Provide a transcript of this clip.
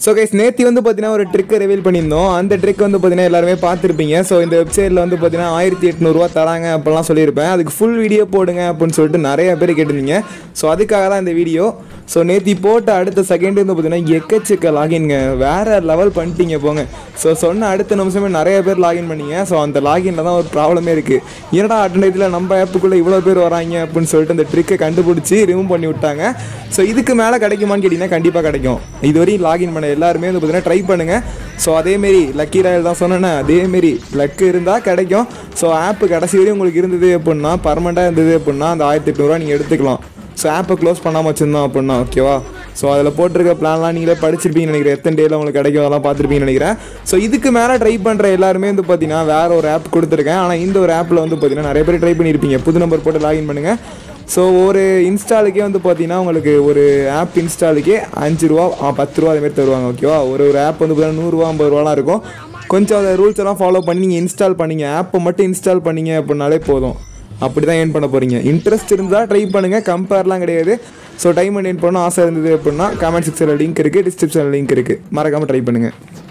so guys நேத்தி வந்து பார்த்தீங்கன்னா ஒரு ட்ரிக்கை ரிவீல் பண்ணியிருந்தோம் அந்த ட்ரிக் வந்து பார்த்தீங்கன்னா எல்லாருமே பார்த்துருப்பீங்க ஸோ இந்த வெப்சைட்டில் வந்து பார்த்தீங்கன்னா ஆயிரத்தி எட்நூறுவா தராங்க அப்படிலாம் சொல்லியிருப்பேன் அதுக்கு ஃபுல் வீடியோ போடுங்க அப்படின்னு சொல்லிட்டு நிறைய பேர் கேட்டிருந்தீங்க ஸோ அதுக்காக தான் இந்த வீடியோ ஸோ நேத்தி போட்ட அடுத்த செகண்ட் வந்து பார்த்தீங்கன்னா எக்கச்சக்க லாகின்ங்க வேற லெவல் பண்ணிட்டீங்க போங்க ஸோ சொன்ன அடுத்த நிமிஷமே நிறைய பேர் லாகின் பண்ணீங்க ஸோ அந்த லாகின்ல தான் ஒரு ப்ராப்ளமே இருக்குது என்னடா அட்டனைத்தில் நம்ம ஆப்புக்குள்ளே இவ்வளோ பேர் வராங்க அப்படின்னு சொல்லிட்டு அந்த ட்ரிக்கை கண்டுபிடிச்சி ரிமூவ் பண்ணி விட்டாங்க ஸோ இதுக்கு மேலே கிடைக்குமான்னு கேட்டிங்கன்னா கண்டிப்பாக கிடைக்கும் இதுவரையும் லாகின் பண்ண எல்லாருமே வந்து பார்த்தீங்கன்னா ட்ரை பண்ணுங்கள் ஸோ அதேமாரி லக்கி ராயல் தான் சொன்னேன்னா அதேமாரி லக்கு இருந்தால் கிடைக்கும் ஸோ ஆப்பு கடைசி வரையும் உங்களுக்கு இருந்தது அப்படின்னா பர்மனெண்ட்டாக இருந்தது அப்படின்னா அந்த ஆயிரத்தி எட்நூறுவா நீங்கள் எடுத்துக்கலாம் ஸோ ஆப்பை க்ளோஸ் பண்ணாமல் வச்சுருந்தோம் அப்படின்னா ஓகேவா ஸோ அதில் போட்டிருக்க பிளான்லாம் நீங்களே படிச்சிருப்பீங்கன்னு நினைக்கிறேன் எத்தனை டேயில் உங்களுக்கு கிடைக்கும் அதெல்லாம் பார்த்துருப்பீங்கன்னு நினைக்கிறேன் ஸோ இதுக்கு மேலே ட்ரை பண்ணுற எல்லாருமே வந்து பார்த்தீங்கன்னா வேற ஒரு ஆப் கொடுத்துருக்கேன் ஆனால் இந்த ஒரு ஆப்பில் வந்து பார்த்தீங்கன்னா நிறைய பேர் ட்ரை பண்ணியிருப்பீங்க புது நம்பர் போட்டு லாகின் பண்ணுங்கள் ஸோ ஒரு இன்ஸ்டாலுக்கே வந்து பார்த்தீங்கன்னா உங்களுக்கு ஒரு ஆப் இன்ஸ்டாலுக்கே அஞ்சு ரூபா ஆ, பத்து ரூபா அதுமாரி தருவாங்க ஓகேவா ஒரு ஒரு ஆப் வந்து பார்த்தீங்கன்னா நூறுரூவா ஐம்பது ரூபாலாம் இருக்கும் கொஞ்சம் அந்த ரூல்ஸ் எல்லாம் ஃபாலோ பண்ணி நீங்கள் இன்ஸ்டால் பண்ணீங்க ஆப்பை மட்டும் இன்ஸ்டால் பண்ணீங்க அப்படின்னாலே போதும் அப்படி தான் ஏர்ன் பண்ண போகிறீங்க இன்ட்ரெஸ்ட் இருந்தால் ட்ரை பண்ணுங்கள் கம்பேர்லாம் கிடையாது ஸோ டைம் ஏர்ன் பண்ணணும் ஆசை இருந்தது அப்படின்னா கமெண்ட் செக்ஷனில் லிங்க் இருக்குது டிஸ்கிரிப்ஷனில் லிங்க் இருக்குது மறக்காமல் ட்ரை பண்ணுங்கள்